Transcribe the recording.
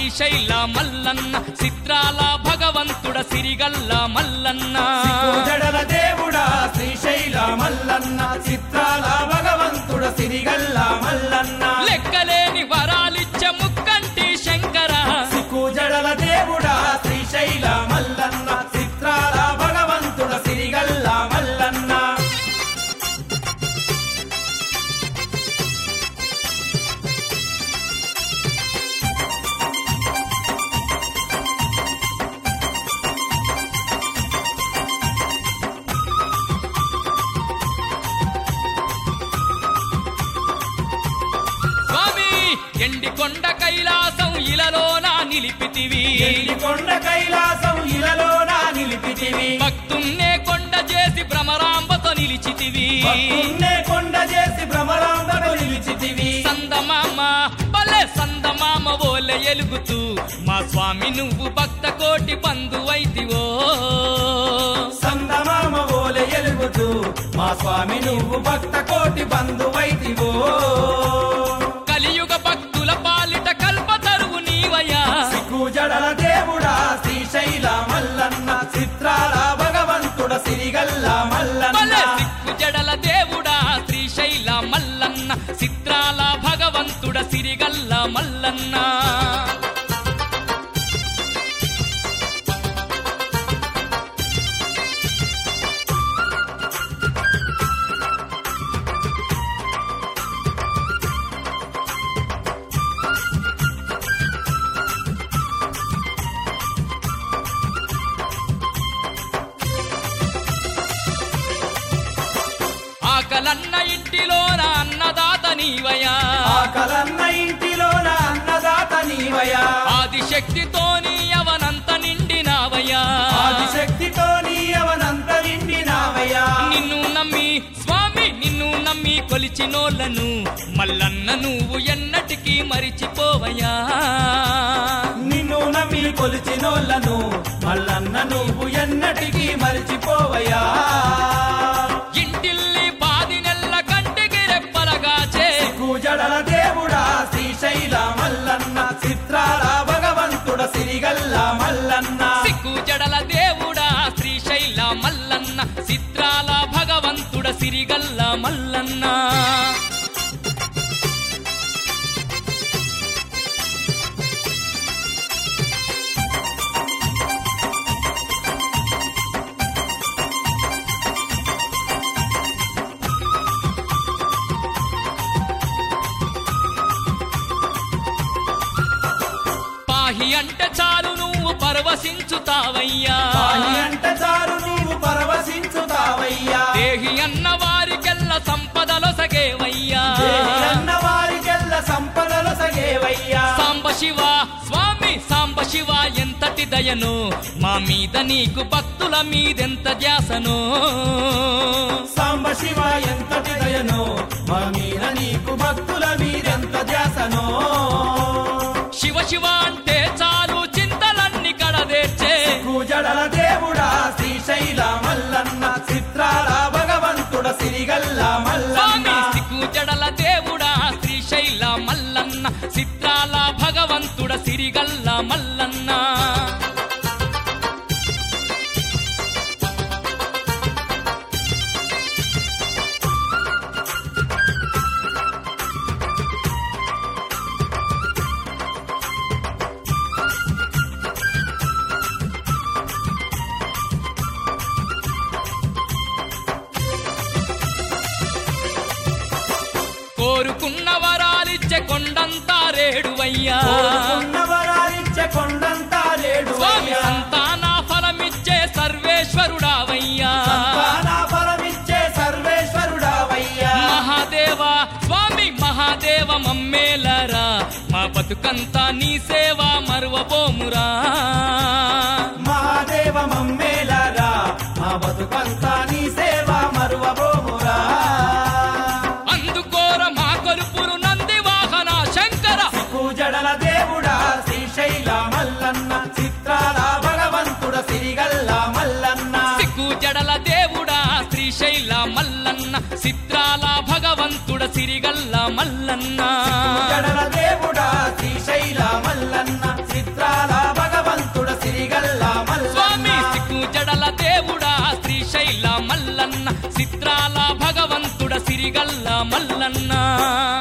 శ్రీశైల మల్లన్న చిత్రాల భగవంతుడ సిరిగల్ల మల్లన్న జడల దేవుడా శ్రీశైల మల్లన్న చిత్రాల భగవంతుడ సిరిగల్ల మల్లన్న లెక్కలేని వరాలిచ్చ ముక్కంటి శంకర సిక్కు జడల దేవుడా శ్రీశైల మల్లన్న చిత్రాల భగవంతుడ సిరిగల్ల మల్లన్న స్వామి ఎండి కొండ కైలాసం ఇలలోన నిలిపితివి ఎల్లి కొండ కైలాసం ఇలలోన నిలిపితివి భక్తున్నే కొండ చేసి భ్రమరాంబతో నిలిచితివి భక్తున్నే కొండ చేసి భ్రమరాంబను నిలిచితివి సందమామ భలే సందమామ ఓలె ఎలుగుతూ మా స్వామి నువ్వు భక్త కోటి బంధువైతివో సందమామ ఓలె ఎలుగుతూ మా స్వామి నువ్వు భక్త కోటి బంధువైతివో కలియుగ భక్తుల పాలిట కల్పతరువు నీవయ్యా సిక్కు జడల దేవుడా శ్రీశైల మల్లన్న చిత్రాల భగవంతుడ సిరిగల్ల మల్లన్న భలే సిక్కు జడల దేవుడా శ్రీశైల మల్లన్న చిత్రాల భగవంతుడ సిరిగల్ల మల్లన్న ఆకలన్న ఇంటిలోన అన్నదాత నీవయ్యా ఆకలన్న ఇంటిలోన అన్నదాత నీవయా ఆదిశక్తితోని అవనంత నిండినావయ్యా ఆదిశక్తితో నీయవనంత నిండినావయ్యా నిన్ను నమ్మి స్వామి నిన్ను నమ్మి కొలిచినోళ్ళను మల్లన్న నువ్వు ఎన్నటికీ మరిచిపోవయ్యా నిన్ను నమ్మి కొలిచినోళ్ళను మల్లన్న నువ్వు ఎన్నటికీ మరిచిపోవయ్యా ఇంటిల్లి పాది నెల్ల కంటికి రెప్పలగాచే కూజడల దేవుడా శ్రీశైల మల్లన్న చిత్రాల భగవంతుడ సిరిగల్ల మల్లన్న సిక్కు జడల దేవుడా శ్రీశైల మల్లన్న చిత్రాల భగవంతుడ సిరిగల్ల మల్లన్న పాహి అంటే చాలు నువ్వు పరవశించుతావయ్యా పాయి అంట చారు నీవు పరవశించుతావయ్యా దేహి అన్న వారికెల్ల సంపదలో సగేవయ్యా దేవి అన్న వారికెల్ల సంపదలు సగేవయ్యా సాంబ శివ స్వామి సాంబ శివ ఎంతటి దయను మా మీద నీకు భక్తుల మీదెంత ధ్యాసను సాంబ శివ ఎంతటి దయనో మా మీద నీకు భక్తుల మీరెంత ధ్యాసనో శివ శివ అంటే చాలు చింతలన్నీ కడదేర్చే కూజడల దేవుడా శ్రీశైల మల్లన్న చిత్రాల భగవంతుడ సిరిగల్ల మల్లన్న స్వామి సిక్కు జడల దేవుడా శ్రీశైల మల్లన్న చిత్రాల భగవంతుడ సిరిగల్ల మల్లన్న కోరుకున్న వరాలిచ్చే కొండంతా రేడువయ్యా కోరుకున్న వరాలిచ్చే కొండంతా లేడు స్వామి సంతాన ఫలమిచ్చే సర్వేశ్వరుడావయ్యా సంతాన ఫలమిచ్చే సర్వేశ్వరుడావయ్యా మహాదేవ స్వామి మహాదేవ మమ్మేలరా మా బతుకంతా నీ సేవ మరువబోమురా మహాదేవ మమ్మేలరా మా బతుకంతా నీ సేవ మరువబోమురా అందుకోర మా కొలుపురు నంది వాహన శంకర పూజడల దేవుడా శ్రీశైల మల్లన్న చిత్రాల భగవంతుడ సిరిగల్ల మల్లన్న సిక్కు జడల దేవుడా శ్రీశైల మల్లన్న చిత్రాల భగవంతుడ సిరిగల్ల మల్లన్న జడల దేవుడా శ్రీశైల మల్లన్న చిత్రాల దేవుడా శ్రీశైల మల్లన్న చిత్రాల భగవంతుడ సిరిగల్ల మల్లన్న